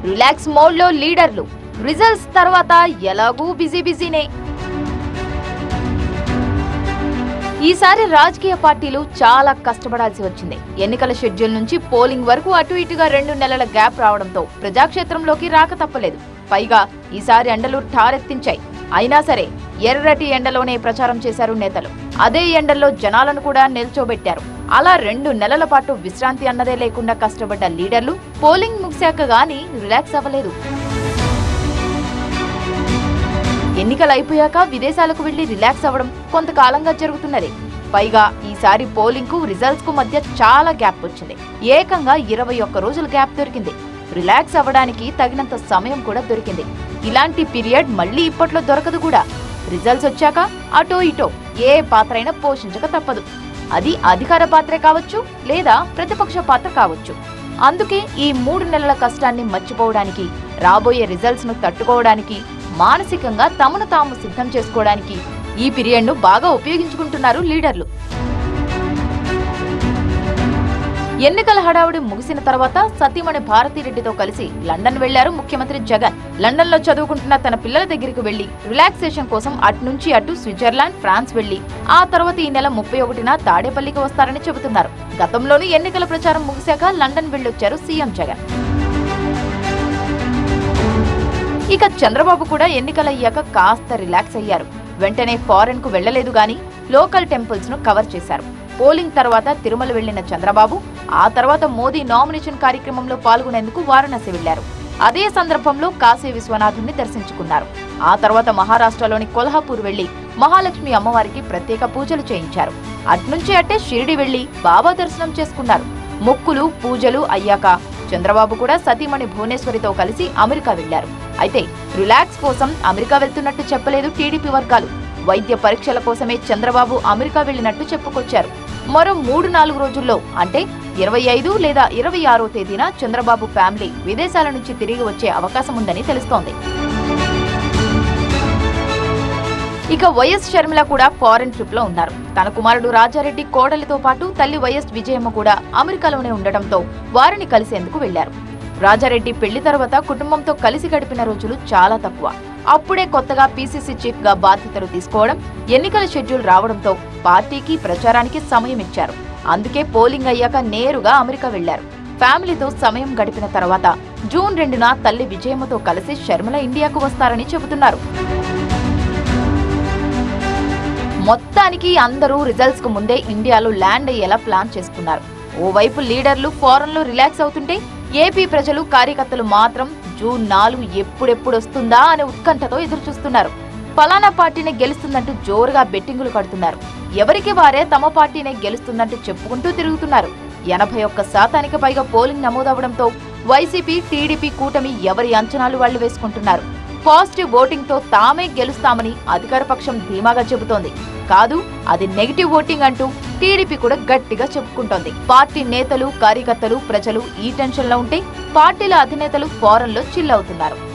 relax మోడ్లో లీడర్లు results తర్వాత ఎలాగూ బిజీ బిజీనే ఈసారి రాజకీయ పార్టీలు చాలా కష్టపడాల్సి వచ్చింది ఎన్నికల షెడ్యూల్ నుంచి పోలింగ్ వరకు అటు ఇటుగా రెండు నెలల గ్యాప్ రావడంతో ప్రజాక్షేత్రంలోకి రాక తప్పలేదు పైగా ఈసారి ఎండలు ఠారెత్తించాయి అయినా సరే ఎర్రటి ఎండలోనే ప్రచారం చేశారు నేతలు అదే ఎండల్లో జనాలను కూడా నిల్చోబెట్టారు అలా రెండు నెలల పాటు విశ్రాంతి అన్నదే లేకుండా కష్టపడ్డ లీడర్లు పోలింగ్ ముగిశాక గానీ రిలాక్స్ అవ్వలేదు ఎన్నికలు అయిపోయాక విదేశాలకు వెళ్లి రిలాక్స్ అవ్వడం కొంతకాలంగా జరుగుతున్నది పైగా ఈసారి పోలింగ్ కు రిజల్ట్స్ కు మధ్య చాలా గ్యాప్ వచ్చింది ఏకంగా ఇరవై ఒక్క రోజుల గ్యాప్ దొరికింది రిలాక్స్ అవ్వడానికి తగినంత సమయం కూడా దొరికింది ఇలాంటి పీరియడ్ మళ్ళీ ఇప్పట్లో దొరకదు కూడా రిజల్ట్స్ వచ్చాక అటో ఇటో ఏ పాత్ర అయినా పోషించక తప్పదు అది అధికార పాత్రే కావచ్చు లేదా ప్రతిపక్ష పాత్ర కావచ్చు అందుకే ఈ మూడు నెలల కష్టాన్ని మర్చిపోవడానికి రాబోయే రిజల్ట్స్ ను తట్టుకోవడానికి మానసికంగా తమను తాము సిద్ధం చేసుకోవడానికి ఈ పీరియడ్ ను బాగా ఉపయోగించుకుంటున్నారు లీడర్లు ఎన్నికల హడావుడి ముగిసిన తర్వాత సతీమణి భారతిరెడ్డితో కలిసి లండన్ వెళ్లారు ముఖ్యమంత్రి జగన్ లండన్ లో చదువుకుంటున్న తన పిల్లల దగ్గరికి వెళ్లి రిలాక్సేషన్ కోసం అటు నుంచి అటు స్విట్జర్లాండ్ ఫ్రాన్స్ వెళ్లి ఆ తర్వాత ఈ నెల ముప్పై ఒకటిన తాడేపల్లికి వస్తారని చెబుతున్నారు గతంలోనూ ఎన్నికల ప్రచారం ముగిశాక లండన్ వెళ్లొచ్చారు సీఎం జగన్ ఇక చంద్రబాబు కూడా ఎన్నికలయ్యాక కాస్త రిలాక్స్ అయ్యారు వెంటనే ఫారెన్ కు వెళ్లలేదు గాని లోకల్ టెంపుల్స్ ను కవర్ చేశారు పోలింగ్ తర్వాత తిరుమల వెళ్లిన చంద్రబాబు ఆ తర్వాత మోదీ నామినేషన్ కార్యక్రమంలో పాల్గొనేందుకు వారణాసి వెళ్లారు అదే సందర్భంలో కాశీ విశ్వనాథుని దర్శించుకున్నారు ఆ తర్వాత మహారాష్ట్రలోని కొల్హాపూర్ వెళ్లి మహాలక్ష్మి అమ్మవారికి ప్రత్యేక పూజలు చేయించారు అట్నుంచి అట్టే షిరిడి వెళ్లి బాబా దర్శనం చేసుకున్నారు మొక్కులు పూజలు అయ్యాక చంద్రబాబు కూడా సతీమణి భువనేశ్వరితో కలిసి అమెరికా వెళ్లారు అయితే రిలాక్స్ కోసం అమెరికా వెళ్తున్నట్టు చెప్పలేదు టీడీపీ వర్గాలు వైద్య పరీక్షల కోసమే చంద్రబాబు అమెరికా వెళ్లినట్టు చెప్పుకొచ్చారు మరో మూడు నాలుగు రోజుల్లో అంటే ఇరవై ఐదు లేదా ఇరవై ఆరో తేదీన చంద్రబాబు ఫ్యామిలీ విదేశాల నుంచి తిరిగి వచ్చే అవకాశం ఉందని తెలుస్తోంది ఇక వైఎస్ షర్మిల కూడా ఫారెన్ ట్రిప్ లో ఉన్నారు తన కుమారుడు రాజారెడ్డి కోడలితో పాటు తల్లి వైఎస్ విజయమ్మ కూడా అమెరికాలోనే ఉండటంతో వారిని కలిసేందుకు వెళ్లారు రాజారెడ్డి పెళ్లి తర్వాత కుటుంబంతో కలిసి గడిపిన రోజులు చాలా తక్కువ అప్పుడే కొత్తగా పీసీసీ చీఫ్ గా బాధ్యతలు తీసుకోవడం ఎన్నికల షెడ్యూల్ రావడంతో పార్టీకి ప్రచారానికి సమయం ఇచ్చారు అందుకే పోలింగ్ అయ్యాక నేరుగా అమెరికా వెళ్లారు ఫ్యామిలీతో సమయం గడిపిన తర్వాత జూన్ రెండున తల్లి విజయమ్మతో కలిసి షర్మిల ఇండియాకు వస్తారని చెబుతున్నారు మొత్తానికి అందరూ రిజల్ట్స్ కు ముందే ఇండియాలో ల్యాండ్ అయ్యేలా ప్లాన్ చేసుకున్నారు ఓవైపు లీడర్లు ఫారెన్ లో రిలాక్స్ అవుతుంటే ఏపీ ప్రజలు కార్యకర్తలు మాత్రం జూన్ నాలుగు ఎప్పుడెప్పుడు వస్తుందా అనే ఉత్కంఠతో ఎదురుచూస్తున్నారు ఫలానా పార్టీనే గెలుస్తుందంటూ జోరుగా బెట్టింగులు కడుతున్నారు ఎవరికి వారే తమ పార్టీనే గెలుస్తుందంటూ చెప్పుకుంటూ తిరుగుతున్నారు ఎనభై ఒక్క శాతానికి పైగా పోలింగ్ నమోదవడంతో వైసీపీ టీడీపీ కూటమి ఎవరి అంచనాలు వాళ్లు వేసుకుంటున్నారు పాజిటివ్ ఓటింగ్ తో తామే గెలుస్తామని అధికార పక్షం ధీమాగా చెబుతోంది కాదు అది నెగిటివ్ ఓటింగ్ అంటూ టీడీపీ కూడా గట్టిగా చెప్పుకుంటోంది పార్టీ నేతలు కార్యకర్తలు ప్రజలు ఈ టెన్షన్ లో ఉంటే పార్టీల అధినేతలు ఫారెన్ లో చిల్ అవుతున్నారు